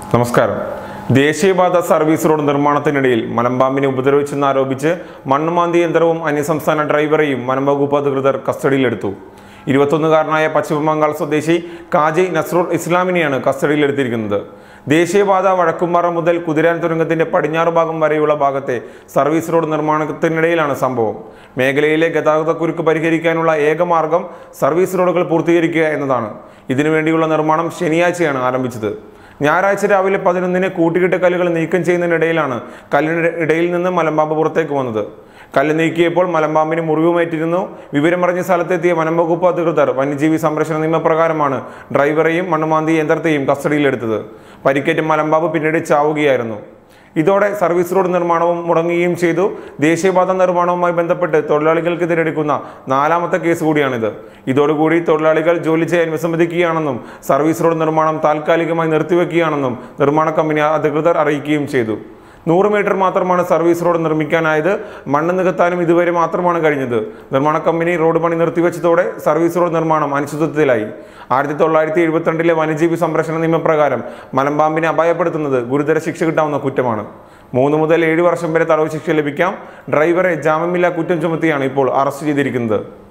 നമസ്കാരം ദേശീയപാത service road നിർമ്മാണത്തിനിടയിൽ മലമ്പാമ്പിനെ ഉപദ്രവിച്ചെന്നാരോപിച്ച് മണ്ണുമാന്തി യന്ത്രവും അന്യസംസ്ഥാന ഡ്രൈവറെയും വനംവകുപ്പ് അധികൃതർ കസ്റ്റഡിയിലെടുത്തു ഇരുപത്തൊന്നുകാരനായ പശ്ചിമബംഗാൾ സ്വദേശി കാജി നസ്രുൾ ഇസ്ലാമിനെയാണ് കസ്റ്റഡിയിലെടുത്തിരിക്കുന്നത് ദേശീയപാത വഴക്കുംപാറ മുതൽ കുതിരാൻ തുരങ്കത്തിന്റെ പടിഞ്ഞാറ് ഭാഗം വരെയുള്ള ഭാഗത്തെ സർവീസ് റോഡ് നിർമ്മാണത്തിനിടയിലാണ് സംഭവം മേഖലയിലെ ഗതാഗതക്കുരുക്ക് പരിഹരിക്കാനുള്ള ഏക മാർഗം സർവീസ് റോഡുകൾ പൂർത്തീകരിക്കുക എന്നതാണ് ഇതിനുവേണ്ടിയുള്ള നിർമ്മാണം ശനിയാഴ്ചയാണ് ആരംഭിച്ചത് ഞായറാഴ്ച രാവിലെ പതിനൊന്നിന് കൂട്ടുകെട്ട് കല്ലുകൾ നീക്കം ചെയ്യുന്നതിനിടയിലാണ് കല്ലിന് ഇടയിൽ നിന്ന് മലമ്പാമ്പ് പുറത്തേക്ക് വന്നത് കല്ല് നീക്കിയപ്പോൾ മലമ്പാമ്പിന് മുറിവുമേറ്റിരുന്നു വിവരമറിഞ്ഞ സ്ഥലത്തെത്തിയ വനംവകുപ്പ് അധികൃതർ വന്യജീവി സംരക്ഷണ നിയമപ്രകാരമാണ് ഡ്രൈവറെയും മണ്ണുമാന്തി യന്ത്രത്തെയും കസ്റ്റഡിയിലെടുത്തത് പരിക്കേറ്റ മലമ്പാമ്പ് പിന്നീട് ചാവുകയായിരുന്നു ഇതോടെ സർവീസ് റോഡ് നിർമ്മാണവും മുടങ്ങുകയും ചെയ്തു ദേശീയപാത നിർമ്മാണവുമായി ബന്ധപ്പെട്ട് തൊഴിലാളികൾക്കെതിരെ എടുക്കുന്ന നാലാമത്തെ കേസ് കൂടിയാണിത് ഇതോടുകൂടി തൊഴിലാളികൾ ജോലി ചെയ്യാൻ വിസമ്മതിക്കുകയാണെന്നും സർവീസ് റോഡ് നിർമ്മാണം താൽക്കാലികമായി നിർത്തിവെക്കുകയാണെന്നും നിർമ്മാണ കമ്പനി അധികൃതർ അറിയിക്കുകയും ചെയ്തു നൂറ് മീറ്റർ മാത്രമാണ് സർവീസ് റോഡ് നിർമ്മിക്കാനായത് മണ്ണ് നികത്താനും ഇതുവരെ മാത്രമാണ് കഴിഞ്ഞത് നിർമ്മാണ കമ്പനി റോഡ് പണി നിർത്തിവെച്ചതോടെ സർവീസ് റോഡ് നിർമ്മാണം അനിശ്ചിതത്വത്തിലായി ആയിരത്തി തൊള്ളായിരത്തി എഴുപത്തിരണ്ടിലെ വന്യജീവി സംരക്ഷണ നിയമപ്രകാരം മലമ്പാമ്പിനെ അപായപ്പെടുത്തുന്നത് ഗുരുതര ശിക്ഷ കിട്ടാവുന്ന കുറ്റമാണ് മൂന്ന് മുതൽ ഏഴ് വർഷം വരെ തടവ് ശിക്ഷ ലഭിക്കാം ഡ്രൈവറെ ജാമ്യമില്ലാ കുറ്റം ചുമത്തിയാണ് ഇപ്പോൾ അറസ്റ്റ് ചെയ്തിരിക്കുന്നത്